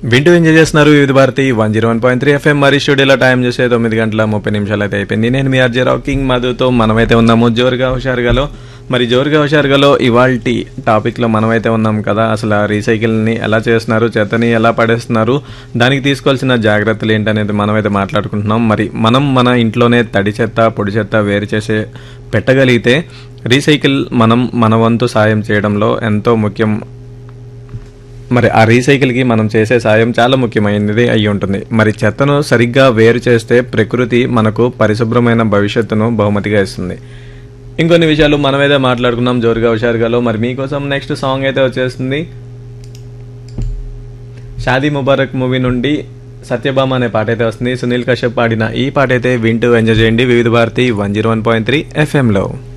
వింటూ ఎంజాయ్ చేస్తున్నారు Vividh Bharati one zero one point three FM మరి స్టూడియోలో టైం చేసే తొమ్మిది గంటల ముప్పై నిమిషాలు అయితే అయిపోయింది నేను మీ ఆర్జే రాకింగ్ మధుతో మనమైతే ఉన్నాము జోరుగా హుషారుగాలో మరి జోరుగా హుషారుగాలో ఇవాల్టి టాపిక్లో మనమైతే ఉన్నాం కదా అసలు ఆ రీసైకిల్ని ఎలా చేస్తున్నారు చెత్తని ఎలా పడేస్తున్నారు దానికి తీసుకోవాల్సిన జాగ్రత్తలు ఏంటనేది మనమైతే మాట్లాడుకుంటున్నాం మరి మనం మన ఇంట్లోనే తడి చెత్త పొడి చెత్త వేరు చేసే పెట్టగలిగితే రీసైకిల్ మనం మన వంతు సాయం చేయడంలో ఎంతో ముఖ్యం మరి ఆ రీసైకిల్కి మనం చేసే సాయం చాలా ముఖ్యమైనది అయి ఉంటుంది మరి చెత్తను సరిగ్గా వేరు చేస్తే ప్రకృతి మనకు పరిశుభ్రమైన భవిష్యత్తును బహుమతిగా ఇస్తుంది ఇంకొన్ని విషయాలు మనమైతే మాట్లాడుకున్నాం జోరుగా హుషారుగాలో మరి మీకోసం నెక్స్ట్ సాంగ్ అయితే వచ్చేస్తుంది షాదీ ముబారక్ మూవీ నుండి సత్యభామ అనే పాట అయితే వస్తుంది సునీల్ కశ్యప్ పాడిన ఈ పాట అయితే వింటూ ఎంజాయ్ చేయండి Vividh Bharati one zero one point three ఎఫ్ఎంలో